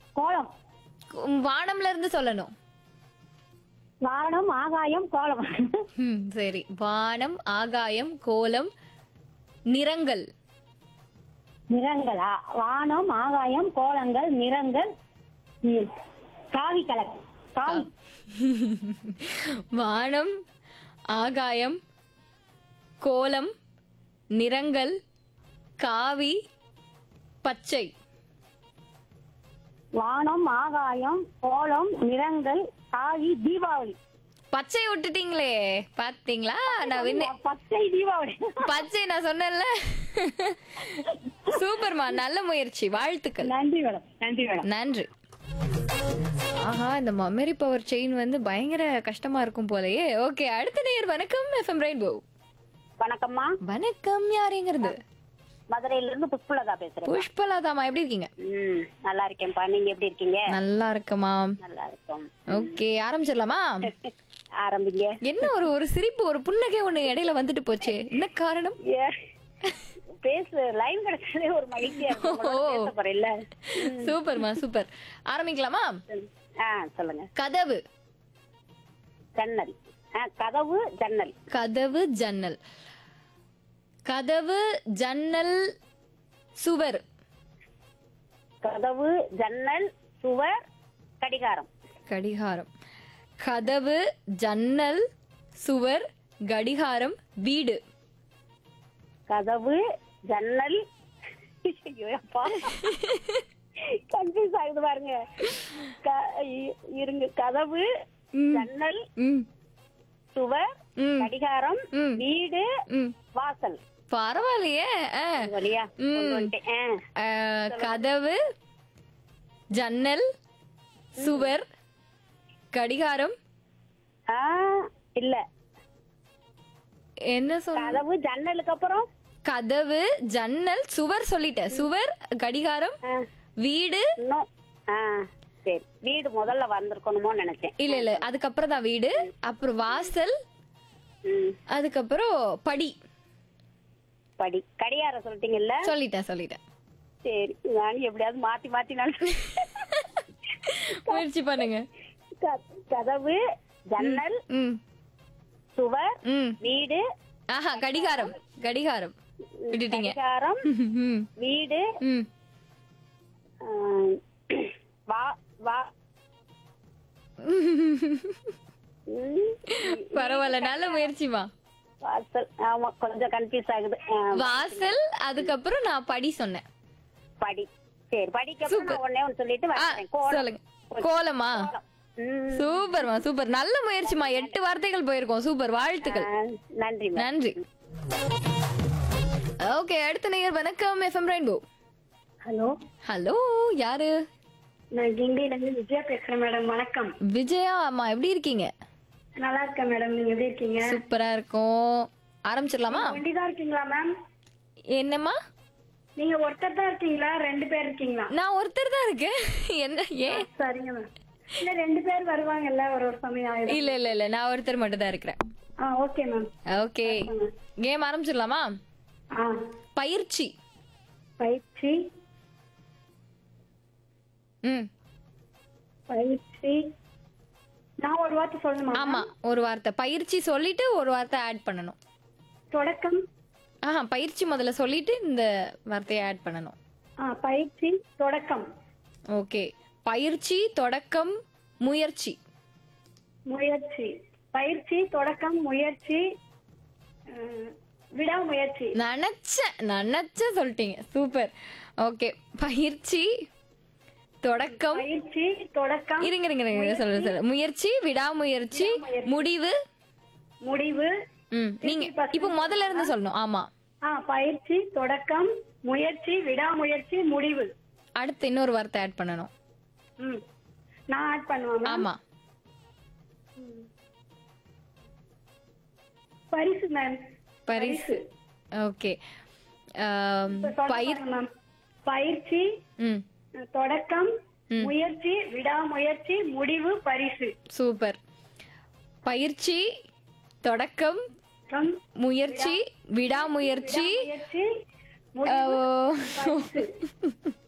கோலம் உம், வானம்ல இருந்து சொல்லணும் வானம் ஆகாயம் கோலம் ம், சரி வானம் ஆகாயம் கோலம் நிறங்கள் நிறங்களா வானம் ஆகாயம் கோலங்கள் நிறங்கள் ம், காவி கலர் காவி வானம் ஆகாயம் கோலம் நிறங்கள் காவி பச்சை வானம் ஆகாயம் கோலம் நிறங்கள் காவி தீபாவளி பச்சை விட்டுட்டீங்களே பாத்தீங்களா நான் வின்னு பச்சை தீபாவளி பச்சை நான் சொன்னேன்ல சூப்பர்மா நல்ல முயற்சி வாழ்த்துக்கள் நன்றி மேடம் நன்றி மேடம் நன்றி ஆஹா இந்த மெமரி பவர் செயின் வந்து பயங்கர கஷ்டமா இருக்கும் போலயே ஓகே அடுத்த நேர் வணக்கம் எஃப்எம் ரெயின்போ வணக்கம்மா வணக்கம் யாருங்கிறது மதுரையில இருந்து புஷ்பலதா பேசுறேன் புஷ்பலாதாமா எப்படி இருக்கீங்க ம் நல்லா இருக்கேன்ப்பா நீங்க எப்படி இருக்கீங்க நல்லா இருக்கமா நல்லா இருக்கோம் ஓகே ஆரம்பிச்சிடலாமா ஆரம்பிங்க என்ன ஒரு ஒரு சிரிப்பு ஒரு புன்னகை ஒண்ணு இடையில வந்துட்டு போச்சு என்ன காரணம் ஏ, பேசு லைன் கிடைச்சதே ஒரு மகிழ்ச்சியா இருக்கு உங்களோட பேச போறேன்ல சூப்பர்மா சூப்பர் ஆரம்பிக்கலாமா ஆ சொல்லுங்க கதவு ஜன்னல் ஆ கதவு ஜன்னல் கதவு ஜன்னல் கதவு ஜன்னல் சுவர் கதவு ஜன்னல் சுவர் கடிகாரம் கடிகாரம் கதவு ஜன்னல் சுவர் கடிகாரம் வீடு கதவு ஜன்னல் ஐயோ, அப்பா கன்ஃபியூஸ் ஆகுது பாருங்க க- இ- இருங்க கதவு ம். ஜன்னல் ம் சுவர் ம் கடிகாரம் ம். வீடு ம் வாசல் பரவாயில்லையே ஆ. வழியா ம். கொண்டு வந்துட்டேன். ஆ. ஆ, கதவு ஜன்னல் சுவர் கடிகாரம் ஆ, இல்ல என்ன சொன்ன கதவு ஜன்னலுக்கு அப்புறம் கதவு ஜன்னல் சுவர் சொல்லிட்டேன் சுவர் கடிகாரம் ஆ, வீடு இன்னும் ஆ, சரி வீடு முதல்ல வந்திருக்கணுமோ நினைச்சேன் இல்ல இல்ல அதுக்கப்புறம் தான் வீடு அப்புறம் வாசல் ம், அதுக்கப்புறம் படி படி கடிகாரம் சொல்லிட்டீங்கல்ல சொல்லிட்டேன் சொல்லிட்டேன் சரி நான் எப்படியாவது மாத்தி மாத்தி நான் முயற்சி பண்ணுங்க க- கதவு ஜன்னல் ம் சுவர் ம் வீடு ஆஹா கடிகாரம் கடிகாரம் விட்டுட்டீங்க கடிகாரம் ம் வீடு ம் ஆ, வா வா ம், பரவாயில்ல நல்ல முயற்சிமா வாசல் ஆமா கொஞ்சம் கன்ஃபியூஸ் ஆகுது ஆ, வாசல் அதுக்கப்புறம் நான் படி சொன்னேன் படி சரி படிக்க அப்புறம் நான் ஒண்ணே ஒண்ணு சொல்லிட்டு ஆ, வரேன் கோலம். சொல்லுங்க கோலமா ம், சூப்பர்மா சூப்பர் நல்ல முயற்சிமா எட்டு வார்த்தைகள் போயிருக்கோம் சூப்பர் வாழ்த்துக்கள் ஆ, நன்றி மேம். நன்றி ஓகே அடுத்த நேயர் வணக்கம் எஃப்எம் ரெயின்போ ஹலோ ஹலோ யாரு நான் கிண்டியில இருந்து விஜயா பேசுறேன் மேடம் வணக்கம் விஜயா அம்மா எப்படி இருக்கீங்க நல்லா இருக்கேன் மேடம் நீங்க எப்படி இருக்கீங்க சூப்பரா இருக்கும் ஆரம்பிச்சிடலாமா ஒண்டிதான் இருக்கீங்களா மேம் என்னம்மா நீங்க ஒருத்தர் தான் இருக்கீங்களா ரெண்டு பேர் இருக்கீங்களா நான் ஒருத்தர் தான் இருக்கேன் என்ன ஏன் சரிங்க மேம் இல்ல ரெண்டு பேர் வருவாங்கல்ல ஒரு ஒரு சமயம் ஆயிடும் இல்ல இல்ல இல்ல நான் ஒருத்தர் மட்டும் தான் இருக்கிறேன் ஆ ஓகே மேம் ஓகே கேம் ஆரம்பிச்சிடலாமா ஆ பயிற்சி பயிற்சி ம் பயிற்சி நான் ஒரு வார்த்தை சொல்லணுமா ஆமா ஒரு வார்த்தை பயிற்சி சொல்லிட்டு ஒரு வார்த்தை ஆட் பண்ணணும் தொடக்கம் ஆஹா பயிற்சி முதல்ல சொல்லிட்டு இந்த வார்த்தையை ஆட் பண்ணணும் ஆ பயிற்சி தொடக்கம் ஓகே பயிற்சி தொடக்கம் முயற்சி முயற்சி பயிற்சி தொடக்கம் முயற்சி அஹ், விடாமுயற்சி நினைச்ச நினைச்ச சொல்லிட்டீங்க சூப்பர் ஓகே பயிற்சி தொடக்கம் பயிற்சி தொடக்கம் இருங்க இருங்க இருங்க சொல்ல சொல்ல முயற்சி விடாமுயற்சி முடிவு முடிவு ம் நீங்க இப்போ முதல்ல இருந்து சொல்லணும் ஆமா ஆ பயிற்சி தொடக்கம் முயற்சி விடாமுயற்சி முடிவு அடுத்து இன்னொரு வார்த்தை ஆட் பண்ணணும் ம் நான் ஆட் பண்ணுவேன் ma'am. ஆமா பரிசு மேம் பரிசு ஓகே பயிர் மேம் பயிற்சி ம் தொடக்கம் முயற்சி விடாமுயற்சி முடிவு பரிசு சூப்பர் பயிற்சி தொடக்கம் கம், முயற்சி விடாமுயற்சி முயற்சி ஓ, பரிசு